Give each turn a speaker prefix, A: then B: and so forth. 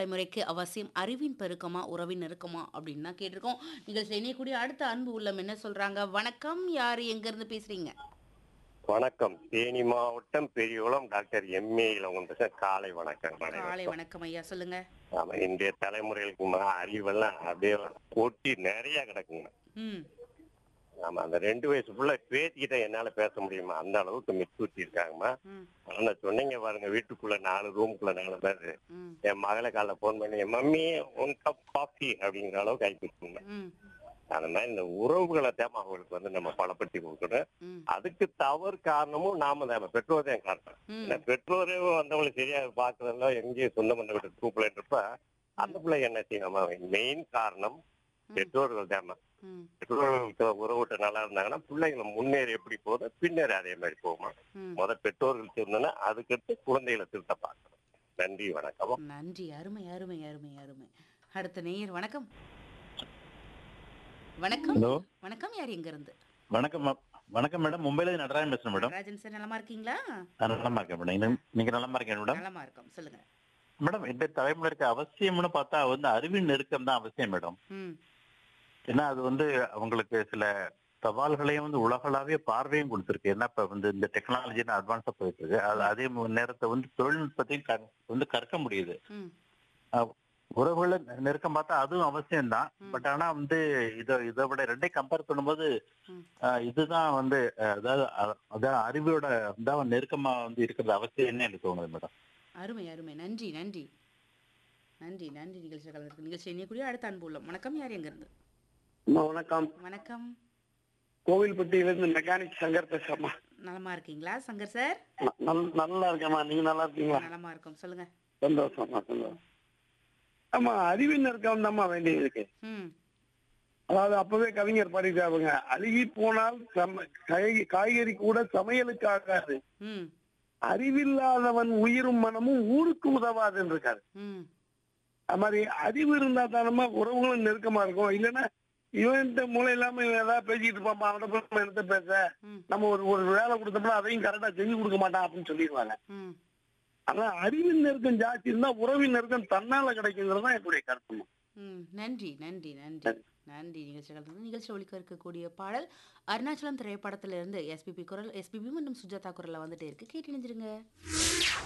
A: தலைமுறைக்கு அவசியம் அறிவின் பெருக்கமா உறவின் நெருக்கமா அப்படின்னு தான் கேட்டிருக்கோம் நீங்கள் இணையக்கூடிய அடுத்த அன்பு உள்ளம் என்ன சொல்றாங்க வணக்கம் யாரு எங்க இருந்து பேசுறீங்க
B: வணக்கம் தேனி மாவட்டம் பெரியகுளம் டாக்டர் எம்ஏ இளவந்த காலை வணக்கம்
A: காலை
B: அனைவருக்கும்.
A: வணக்கம் ஐயா சொல்லுங்க
B: ஆமா இன்றைய தலைமுறைகளுக்கு ம- அறிவெல்லாம் அப்படியே கொட்டி நிறைய கிடக்குங்க
A: ம்
B: ஆமா அந்த ரெண்டு வயசு புள்ள பேத்திக்கிட்ட என்னால பேச முடியுமா அந்த அளவுக்கு மிச்சூட்டி இருக்காங்கம்மா
A: ம்
B: ஆனா சொன்னீங்க பாருங்க வீட்டுக்குள்ள நாலு ரூமுக்குள்ள நாலு பேர்
A: ம்
B: என் மகளை காலைல போன் பண்ணி மம்மி ஒன் கப் காஃபி அப்படிங்கிற அளவுக்கு ஆகி கொடுத்துங்க
A: ம்
B: அந்த மாதிரி இந்த உறவுகளை தேவை அவங்களுக்கு வந்து நம்ம பலப்படுத்தி கொடுக்கணும்
A: ம்
B: அதுக்கு தவறு காரணமும் நாம தான் பெற்றோர் தான் காரணம்
A: ம்
B: ஏன்னா பெற்றோரே வந்தவங்களை சரியா பாக்குறதோ எங்கேயும் சொந்த பண்ண விட்டு கூப்பிடன்றப்ப அந்த பிள்ளை என்ன செய்யணும் மெயின் காரணம் பெற்றோர்கள் தான்
A: ம்
B: பெற்றோர்களுக்கு உறவுட்ட நல்லா இருந்தாங்கன்னா பிள்ளைங்களை முன்னேறி எப்படி போதோ பின்னேறி அதே மாதிரி போகுமா
A: ம்
B: முத பெற்றோர்கள் சொன்னா அதுக்கடுத்து குழந்தைகளை திருத்த பார்க்கணும் நன்றி வணக்கம்
A: நன்றி அருமை அருமை அருமை அருமை அடுத்த நேயர் வணக்கம் வணக்கம்
C: ஹலோ
A: வணக்கம் யார் எங்க இருந்து
C: வணக்கம் மா- வணக்கம் மேடம் மும்பைல இருந்து நடராஜன் பேசுறேன் மேடம்
A: ராஜன் சார் நலமா இருக்கீங்களா
C: நான் நலமா இருக்கேன் மேடம் நீங்க- நீங்க நலமா இருக்கேன் மேடம்
A: நலமா இருக்கோம் சொல்லுங்க
C: மேடம் இந்த தலைமுறைக்கு அவசியம்னு பார்த்தா வந்து அறிவின் நெருக்கம் தான் அவசியம் மேடம்
A: ம்
C: ஏன்னா அது வந்து அவங்களுக்கு சில சவால்களையும் வந்து உலகளாவிய பார்வையும் கொடுத்துருக்கு ஏன்னா இப்ப வந்து இந்த டெக்னாலஜி அட்வான்ஸா போயிட்டு இருக்கு அது அதே மு- நேரத்தை வந்து தொழில்நுட்பத்தையும் க- வந்து கற்க முடியுது
A: ம்
C: உறவுகளை நெருக்கம் பார்த்தா அதுவும் அவசியம் தான்
A: ம்.
C: பட் ஆனா வந்து இத இதை விட ரெண்டையும் கம்பேர் பண்ணும்போது
A: ம்.
C: அஹ், இதுதான் வந்து அஹ், அதாவது அ- அதான் அறிவோட தான் நெருக்கமா வந்து இருக்கிறது அவசியம்னு எனக்கு தோணுது மேடம்
A: அருமை அருமை நன்றி நன்றி நன்றி நன்றி நிகழ்ச்சி கலந்துருக்கு நிகழ்ச்சி இணையக்கூடிய அடுத்த அன்பு உள்ளம் வணக்கம் யார் எங்க இருந்து
D: அம்மா, வணக்கம்
A: வணக்கம்
D: கோவில்பட்டியிலிருந்து மெக்கானிக் சங்கர் பேசுறேம்மா
A: நலமா இருக்கீங்களா சங்கர் சார்
D: ந- நல்- நல்லா இருக்கேம்மா நீங்க நல்லா இருக்கீங்களா
A: நலமா இருக்கோம் சொல்லுங்க
D: சந்தோஷம்மா சந்தோஷம் ஆமா அறிவின் இருக்கம் தான்மா வேண்டியது இருக்கு
A: ம்
D: அதாவது அப்பவே கவிஞர் பாடிட்டாருங்க அழுகி போனால் சம- காய்- காய்கறி கூட சமையலுக்கு ஆகாது
A: ம்
D: அறிவில்லாதவன் உயிரும் மனமும் ஊருக்கு உதவாதுன்னு இருக்காரு
A: ம்
D: அது மாதிரி அறிவு இருந்தா தானமா உறவுகளும் நெருக்கமா இருக்கும் இல்லைன்னா இவன் மூளை இல்லாம இவன் ஏதாவது பேசிட்டு இருப்பான் அவனை போய் நம்ம எடுத்து பேச
A: ம்
D: நம்ம ஒரு ஒரு வேலை கொடுத்தோம்னா அதையும் கரெக்டா செஞ்சு கொடுக்க மாட்டான் அப்படின்னு சொல்லிடுவாங்க
A: ம்
D: ஆனா அறிவின் நெருக்கம் ஜாஸ்தி இருந்தா உறவின் நெருக்கம் தன்னால கிடைக்குங்கிறது தான் என்னுடைய கருத்து
A: ம் நன்றி நன்றி நன்றி நன்றி நிகழ்ச்சி கலந்து நிகழ்ச்சி ஒழிக்க இருக்கக்கூடிய பாடல் அருணாச்சலம் திரைப்படத்திலிருந்து எஸ்பிபி குரல் எஸ்பிபி மற்றும் சுஜாதா குரல்ல வந்துட்டே இருக்கு கேட்டு இணைஞ்சிருங்க